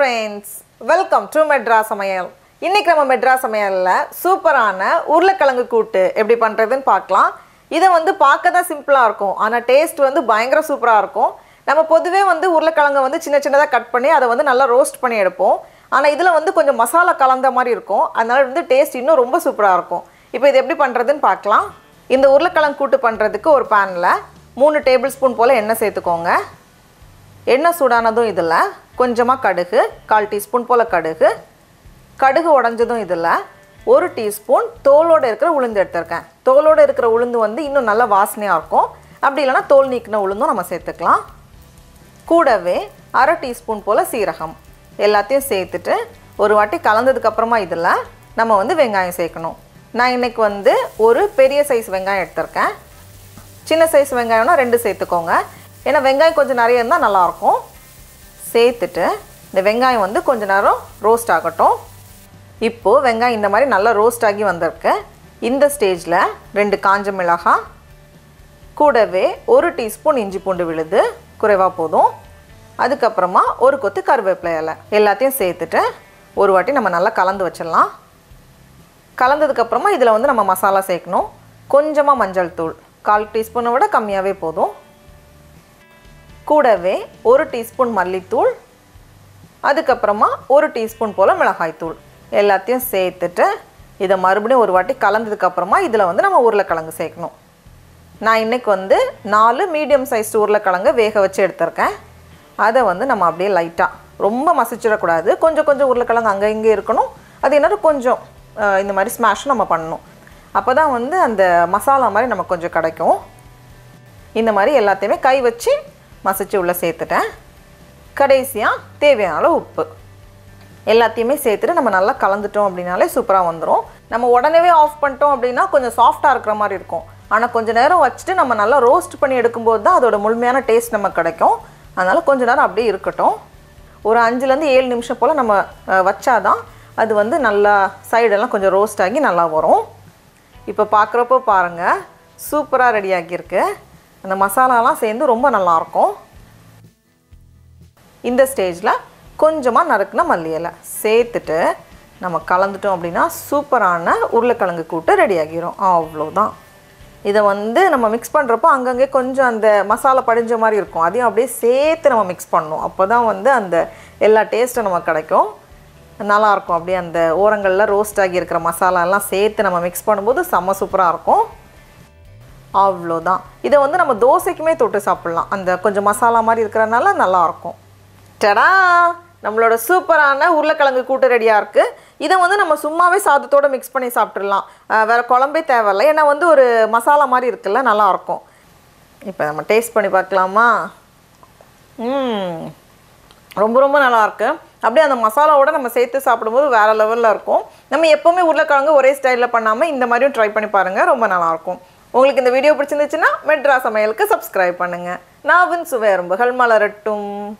friends welcome to metro சமையல் இன்னைக்கு நம்ம மெட்ரா சமையலில் சூப்பரான உருளைக்கிழங்கு கூட்டு எப்படி பண்ணுறதுன்னு பார்க்கலாம் இதை வந்து பார்க்க தான் சிம்பிளாக இருக்கும் ஆனால் டேஸ்ட் வந்து பயங்கர சூப்பராக இருக்கும் நம்ம பொதுவே வந்து உருளைக்கிழங்கை வந்து சின்ன சின்னதாக கட் பண்ணி அதை வந்து நல்லா ரோஸ்ட் பண்ணி எடுப்போம் ஆனால் இதில் வந்து கொஞ்சம் மசாலா கலந்த மாதிரி இருக்கும் அதனால வந்து டேஸ்ட் இன்னும் ரொம்ப சூப்பராக இருக்கும் இப்போ இது எப்படி பண்ணுறதுன்னு பார்க்கலாம் இந்த உருளைக்கிழங்கு கூட்டு பண்ணுறதுக்கு ஒரு பேனில் மூணு டேபிள் ஸ்பூன் போல் எண்ணெய் சேர்த்துக்கோங்க எண்ணெய் சூடானதும் இதில் கொஞ்சமாக கடுகு கால் டீஸ்பூன் போல் கடுகு கடுகு உடஞ்சதும் இதில் ஒரு டீஸ்பூன் தோலோடு இருக்கிற உளுந்து எடுத்திருக்கேன் தோலோடு இருக்கிற உளுந்து வந்து இன்னும் நல்ல வாசனையாக இருக்கும் அப்படி இல்லைன்னா தோல் நீக்கின உளுந்தும் நம்ம சேர்த்துக்கலாம் கூடவே அரை டீஸ்பூன் போல் சீரகம் எல்லாத்தையும் சேர்த்துட்டு ஒரு வாட்டி கலந்ததுக்கப்புறமா இதில் நம்ம வந்து வெங்காயம் சேர்க்கணும் நான் இன்றைக்கி வந்து ஒரு பெரிய சைஸ் வெங்காயம் எடுத்திருக்கேன் சின்ன சைஸ் வெங்காயம்னா ரெண்டு சேர்த்துக்கோங்க ஏன்னா வெங்காயம் கொஞ்சம் நிறைய இருந்தால் நல்லாயிருக்கும் சேர்த்துட்டு இந்த வெங்காயம் வந்து கொஞ்ச நேரம் ரோஸ்ட் ஆகட்டும் இப்போது வெங்காயம் இந்த மாதிரி நல்லா ரோஸ்ட் ஆகி வந்திருக்கு இந்த ஸ்டேஜில் ரெண்டு காஞ்ச மிளகாய் கூடவே ஒரு டீஸ்பூன் இஞ்சி பூண்டு விழுது குறைவாக போதும் அதுக்கப்புறமா ஒரு கொத்து கருவேப்பிலை இலை எல்லாத்தையும் சேர்த்துட்டு ஒரு வாட்டி நம்ம நல்லா கலந்து வச்சிடலாம் கலந்ததுக்கப்புறமா இதில் வந்து நம்ம மசாலா சேர்க்கணும் கொஞ்சமாக மஞ்சள் தூள் கால் டீஸ்பூனை விட கம்மியாகவே போதும் கூடவே ஒரு டீஸ்பூன் மல்லித்தூள் அதுக்கப்புறமா ஒரு டீஸ்பூன் போல் மிளகாய்த்தூள் எல்லாத்தையும் சேர்த்துட்டு இதை மறுபடியும் ஒரு வாட்டி கலந்ததுக்கப்புறமா இதில் வந்து நம்ம உருளைக்கிழங்கு சேர்க்கணும் நான் இன்றைக்கி வந்து நாலு மீடியம் சைஸ் உருளைக்கிழங்கு வேக வச்சு எடுத்திருக்கேன் அதை வந்து நம்ம அப்படியே லைட்டாக ரொம்ப மசிச்சிடக்கூடாது கொஞ்சம் கொஞ்சம் உருளைக்கிழங்கு அங்கே இங்கே இருக்கணும் அது என்னது கொஞ்சம் அஹ், இந்த மாதிரி ஸ்மாஷ் நம்ம பண்ணணும் அப்போ தான் வந்து அந்த மசாலா மாதிரி நமக்கு கொஞ்சம் கிடைக்கும் இந்த மாதிரி எல்லாத்தையுமே கை வச்சு மசிச்சு உள்ளே சேர்த்துட்டேன் கடைசியாக தேவையான அளவு உப்பு எல்லாத்தையுமே சேர்த்துட்டு நம்ம நல்லா கலந்துட்டோம் அப்படின்னாலே சூப்பராக வந்துடும் நம்ம உடனே ஆஃப் பண்ணிட்டோம் அப்படின்னா கொஞ்சம் சாஃப்டாக இருக்கிற மாதிரி இருக்கும் ஆனால் கொஞ்சம் நேரம் வச்சுட்டு நம்ம நல்லா ரோஸ்ட் பண்ணி எடுக்கும்போது தான் அதோட முழுமையான டேஸ்ட் நமக்கு கிடைக்கும் அதனால் கொஞ்ச நேரம் அப்படியே இருக்கட்டும் ஒரு அஞ்சுலேருந்து ஏழு நிமிஷம் போல் நம்ம அஹ், வச்சாதான் அது வந்து நல்லா சைடெல்லாம் கொஞ்சம் ரோஸ்ட் ஆகி நல்லா வரும் இப்போ பார்க்குறப்போ பாருங்கள் சூப்பராக ரெடி ஆகியிருக்கு அந்த மசாலாலாம் சேர்ந்து ரொம்ப நல்லாயிருக்கும் இந்த ஸ்டேஜில் கொஞ்சமாக நறுக்குன மல்லி இலை சேர்த்துட்டு நம்ம கலந்துட்டோம் அப்படின்னா சூப்பரான உருளைக்கிழங்கு கூட்டு ரெடி ஆகிரும் அவ்வளோதான் இதை வந்து நம்ம மிக்ஸ் பண்ணுறப்போ அங்கங்கே கொஞ்சம் அந்த மசாலா படிஞ்ச மாதிரி இருக்கும் அதையும் அப்படியே சேர்த்து நம்ம மிக்ஸ் பண்ணணும் அப்போ தான் வந்து அந்த எல்லா டேஸ்ட்டும் நமக்கு கிடைக்கும் நல்லாயிருக்கும் அப்படியே அந்த ஓரங்களில் ரோஸ்ட் ஆகி இருக்கிற மசாலா எல்லாம் சேர்த்து நம்ம மிக்ஸ் பண்ணும்போது செம்ம சூப்பராக இருக்கும் அவ்வளோதான் இதை வந்து நம்ம தோசைக்குமே தொட்டு சாப்பிட்லாம் அந்த கொஞ்சம் மசாலா மாதிரி இருக்கிறனால நல்லாயிருக்கும் டடா நம்மளோட சூப்பரான உருளைக்கிழங்கு கூட்டு ரெடியாக இருக்குது இதை வந்து நம்ம சும்மாவே சாதத்தோடு மிக்ஸ் பண்ணி சாப்பிட்றலாம் அஹ் வேற குழம்பே தேவையில்லை ஏன்னா வந்து ஒரு மசாலா மாதிரி இருக்குல்ல நல்லாயிருக்கும் இப்போ நம்ம டேஸ்ட் பண்ணி பார்க்கலாமா ம் ரொம்ப ரொம்ப நல்லா இருக்கு அப்படியே அந்த மசாலாவோட நம்ம சேர்த்து சாப்பிடும்போது வேறு லெவலில் இருக்கும் நம்ம எப்போவுமே உருளைக்கிழங்கு ஒரே ஸ்டைலில் பண்ணாமல் இந்த மாதிரியும் ட்ரை பண்ணி பாருங்கள் ரொம்ப நல்லாயிருக்கும் உங்களுக்கு இந்த வீடியோ பிடிச்சிருந்துச்சுன்னா மெட்ரா சமையலுக்கு சப்ஸ்கிரைப் பண்ணுங்கள் நாவின் சுவை எறும்புகள் மலரட்டும்